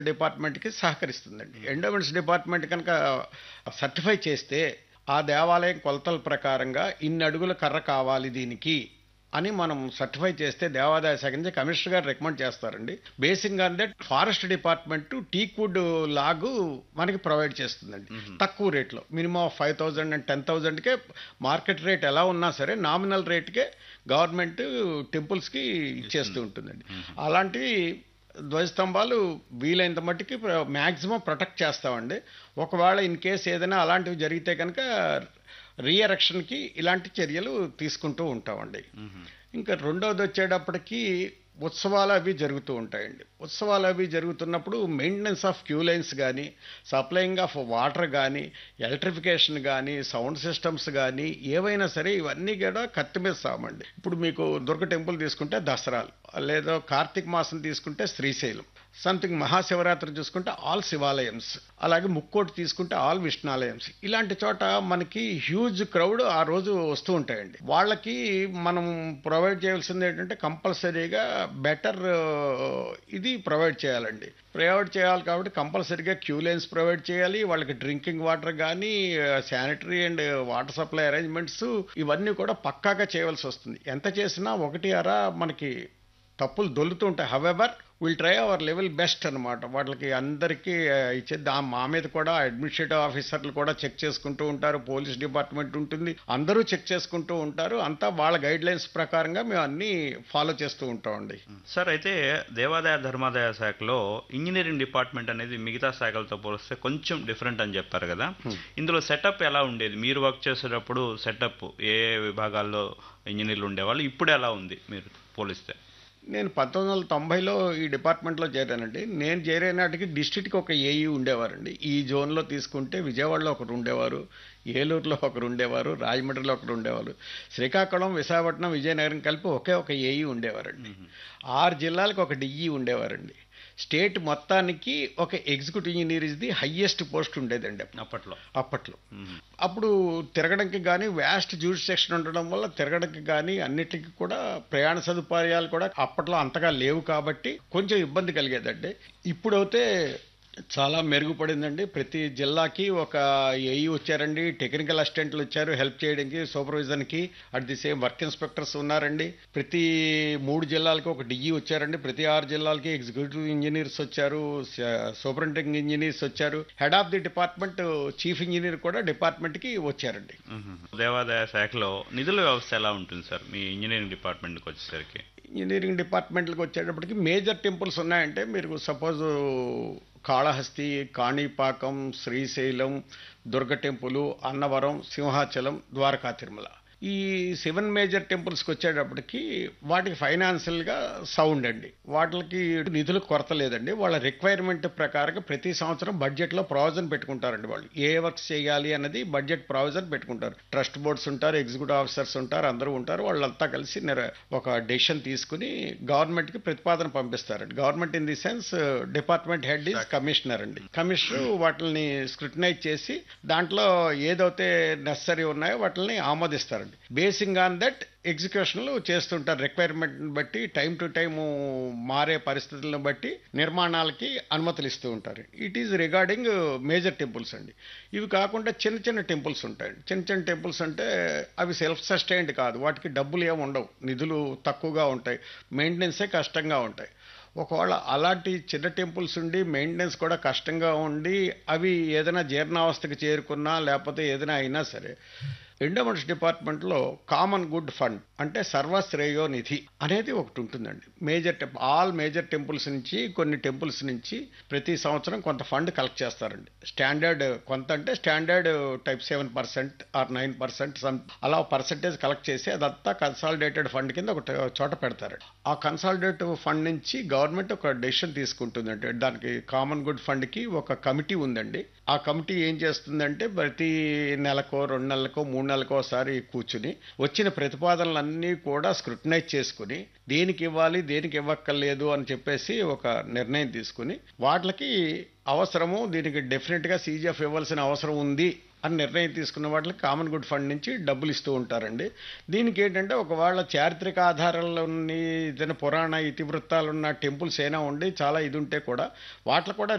డిపార్ట్మెంట్కి సహకరిస్తుందండి endowments department కనుక సర్టిఫై చేస్తే ఆ దేవాలయం కొలతల ప్రకారంగా ఇన్ని అడుగుల కర్ర కావాలి దీనికి అని మనం సర్టిఫై చేస్తే దేవాదాయ శాఖ నుంచి కమిషనర్ గారు రికమెండ్ చేస్తారండి basic on that forest department teakwood లాగు మనకి ప్రొవైడ్ చేస్తుందండి తక్కువ రేట్లో minimum five thousand and ten థౌజండ్కే మార్కెట్ రేట్ ఎలా ఉన్నా సరే నామినల్ రేట్కే గవర్నమెంట్ టెంపుల్స్కి ఇచ్చేస్తూ ఉంటుందండి అలాంటివి ధ్వజస్తంభాలు వీలైనంత మట్టుకి మ్యాక్సిమం ప్రొటెక్ట్ చేస్తామండి ఒకవేళ ఇన్ కేస్ ఏదైనా అలాంటివి జరిగితే కనుక రీఎరక్షన్కి ఇలాంటి చర్యలు తీసుకుంటూ ఉంటామండి ఇంకా రెండవది వచ్చేటప్పటికి ఉత్సవాలు అవి జరుగుతూ ఉంటాయండి ఉత్సవాలు అవి జరుగుతున్నప్పుడు మెయింటెనెన్స్ ఆఫ్ క్యూ లైన్స్ కానీ సప్లయింగ్ ఆఫ్ వాటర్ కానీ ఎలక్ట్రిఫికేషన్ కానీ సౌండ్ సిస్టమ్స్ కానీ ఏవైనా సరే ఇవన్నీ కూడా కత్తి మీద సామండి ఇప్పుడు మీకు దుర్గ టెంపుల్ తీసుకుంటే దసరాలు లేదా కార్తీక మాసం తీసుకుంటే శ్రీశైలం సంథింగ్ మహాశివరాత్రి చూసుకుంటే ఆల్ శివాలయమ్స్ అలాగే ముక్కోటి తీసుకుంటే ఆల్ విష్ణాలయమ్స్ ఇలాంటి చోట మనకి హ్యూజ్ క్రౌడ్ ఆ రోజు వస్తూ ఉంటాయండి వాళ్ళకి మనం ప్రొవైడ్ చేయాల్సింది ఏంటంటే కంపల్సరీగా బెటర్ ఇది ప్రొవైడ్ చేయాలండి ప్రొవైడ్ చేయాలి కాబట్టి కంపల్సరీగా క్యూ లైన్స్ ప్రొవైడ్ చేయాలి వాళ్ళకి డ్రింకింగ్ వాటర్ కానీ sanitary and water supply arrangements ఇవన్నీ కూడా పక్కాగా చేయవలసి వస్తుంది ఎంత చేసినా ఒకటి అరా మనకి తప్పులు దొల్లుతూ ఉంటాయి however will try our level best అనమాట వాళ్ళకి అందరికీ ఇచ్చేది ఆ మా మీద కూడా అడ్మినిస్ట్రేటివ్ ఆఫీసర్లు కూడా చెక్ చేసుకుంటూ ఉంటారు పోలీస్ డిపార్ట్మెంట్ ఉంటుంది అందరూ చెక్ చేసుకుంటూ ఉంటారు అంతా వాళ్ళ గైడ్ లైన్స్ ప్రకారంగా మేము అన్నీ ఫాలో చేస్తూ ఉంటామండి సార్ అయితే దేవాదాయ ధర్మాదాయ శాఖలో ఇంజనీరింగ్ డిపార్ట్మెంట్ అనేది మిగతా శాఖలతో పోలిస్తే కొంచెం డిఫరెంట్ అని చెప్పారు కదా ఇందులో సెటప్ ఎలా ఉండేది మీరు వర్క్ చేసేటప్పుడు సెటప్ ఏ విభాగాల్లో ఇంజనీర్లు ఉండేవాళ్ళు ఇప్పుడు ఎలా ఉంది మీరు పోలిస్తే నేను పంతొమ్మిది వందల తొంభైలో ఈ డిపార్ట్మెంట్లో చేరానండి నేను చేరే నాటికి డిస్ట్రిక్ట్కి ఒక ఏఈ ఉండేవారండి ఈ జోన్లో తీసుకుంటే విజయవాడలో ఒకరు ఉండేవారు ఏలూరులో ఒకరు ఉండేవారు రాజమండ్రిలో ఒకరు ఉండేవారు శ్రీకాకుళం విశాఖపట్నం విజయనగరం కలిపి ఒకే ఒక ఏఈ ఉండేవారండి ఆరు జిల్లాలకు ఒక డిఈ ఉండేవారండి స్టేట్ మొత్తానికి ఒక executive engineer is the highest post ఉండేదండి అప్పట్లో అప్పట్లో అప్పుడు తిరగడానికి కానీ వ్యాస్ట్ సెక్షన్ ఉండడం వల్ల తిరగడానికి కానీ అన్నిటికీ కూడా ప్రయాణ సదుపాయాలు కూడా అప్పట్లో అంతగా లేవు కాబట్టి కొంచెం ఇబ్బంది కలిగేదండి ఇప్పుడైతే చాలా మెరుగుపడిందండి ప్రతి జిల్లాకి ఒక ఏఈ వచ్చారండి టెక్నికల్ అసిస్టెంట్లు వచ్చారు హెల్ప్ చేయడానికి సూపర్విజన్కి at the same work inspectors ఉన్నారండి ప్రతి మూడు జిల్లాలకి ఒక డిఈ వచ్చారండి ప్రతి ఆరు జిల్లాలకి ఎగ్జిక్యూటివ్ ఇంజనీర్స్ వచ్చారు సూపరింటెండింగ్ ఇంజనీర్స్ వచ్చారు head of the department chief engineer కూడా డిపార్ట్మెంట్కి వచ్చారండి దేవాదాయ శాఖలో నిధుల వ్యవస్థ ఎలా ఉంటుంది సార్ మీ ఇంజనీరింగ్ డిపార్ట్మెంట్కి వచ్చేసరికి ఇంజనీరింగ్ డిపార్ట్మెంట్కి వచ్చేటప్పటికి మేజర్ టెంపుల్స్ ఉన్నాయంటే మీరు సపోజ్ కాళహస్తి కాణిపాకం శ్రీశైలం దుర్గ టెంపుల్ అన్నవరం సింహాచలం ద్వారకా తిరుమల ఈ సెవెన్ మేజర్ టెంపుల్స్కి వచ్చేటప్పటికి వాటికి ఫైనాన్షియల్గా సౌండ్ అండి వాటికి నిధుల కొరత లేదండి వాళ్ళ రిక్వైర్మెంట్ ప్రకారం ప్రతి సంవత్సరం బడ్జెట్లో ప్రావిజన్ పెట్టుకుంటారండి వాళ్ళు ఏ వర్క్స్ చేయాలి అన్నది బడ్జెట్ ప్రావిజన్ పెట్టుకుంటారు ట్రస్ట్ బోర్డ్స్ ఉంటారు ఎగ్జిక్యూటివ్ ఆఫీసర్స్ ఉంటారు అందరూ ఉంటారు వాళ్ళంతా కలిసి ఒక డెసిషన్ తీసుకుని గవర్నమెంట్కి ప్రతిపాదన పంపిస్తారండి government in the sense department head is commissioner అండి కమిషనర్ వాటిని స్క్రూటినైజ్ చేసి దాంట్లో ఏదైతే నెసరీ ఉన్నాయో వాటిని ఆమోదిస్తారండి బేసింగ్ ఆన్ దట్ ఎగ్జిక్యూషన్లు చేస్తుంటారు రిక్వైర్మెంట్ బట్టి టైం టు టైం మారే పరిస్థితులను బట్టి నిర్మాణాలకి అనుమతులు ఇస్తూ ఉంటారు it is regarding major temples అండి ఇవి కాకుండా చిన్న చిన్న టెంపుల్స్ ఉంటాయండి చిన్న చిన్న టెంపుల్స్ అంటే అవి సెల్ఫ్ సస్టైన్డ్ కాదు వాటికి డబ్బులు ఏమి ఉండవు నిధులు తక్కువగా ఉంటాయి మెయింటెనెన్సే కష్టంగా ఉంటాయి ఒకవేళ అలాంటి చిన్న టెంపుల్స్ ఉండి మెయింటెనెన్స్ కూడా కష్టంగా ఉండి అవి ఏదైనా జీర్ణావస్థకి చేరుకున్నా లేకపోతే ఏదైనా అయినా సరే ఎండోమెంట్స్ డిపార్ట్మెంట్లో కామన్ గుడ్ ఫండ్ అంటే సర్వశ్రేయో నిధి అనేది ఒకటి ఉంటుందండి మేజర్ టెంప్ ఆల్ మేజర్ టెంపుల్స్ నుంచి కొన్ని టెంపుల్స్ నుంచి ప్రతి సంవత్సరం కొంత ఫండ్ కలెక్ట్ చేస్తారండి స్టాండర్డ్ కొంత అంటే standard type seven percent or nine percent some అలా పర్సెంటేజ్ కలెక్ట్ చేసి అదంతా కన్సాలిడేటెడ్ ఫండ్ కింద ఒక చోట పెడతారండి ఆ కన్సాలిడేటివ్ ఫండ్ నుంచి గవర్నమెంట్ ఒక డెసిషన్ తీసుకుంటుందండి దానికి కామన్ గుడ్ ఫండ్కి ఒక కమిటీ ఉందండి ఆ కమిటీ ఏం చేస్తుందంటే ప్రతి నెలకో రెండు నెలలకో మూడు నెలలకు ఒకసారి కూర్చుని వచ్చిన ప్రతిపాదనలన్నీ కూడా స్క్రూటినైజ్ చేసుకుని దేనికి ఇవ్వాలి దేనికి ఇవ్వక్కర్లేదు అని చెప్పేసి ఒక నిర్ణయం తీసుకుని వాటికి అవసరము దీనికి డెఫినెట్గా సీజీఎఫ్ ఇవ్వాల్సిన అవసరం ఉంది అని నిర్ణయం తీసుకున్న వాటికి కామన్ గుడ్ ఫండ్ నుంచి డబ్బులు ఇస్తూ ఉంటారండి దీనికి ఏంటంటే ఒకవేళ చారిత్రక ఆధారాలు ఏదైనా పురాణ ఇతివృత్తాలున్న టెంపుల్స్ అయినా ఉండి చాలా ఇది ఉంటే కూడా వాటిలో కూడా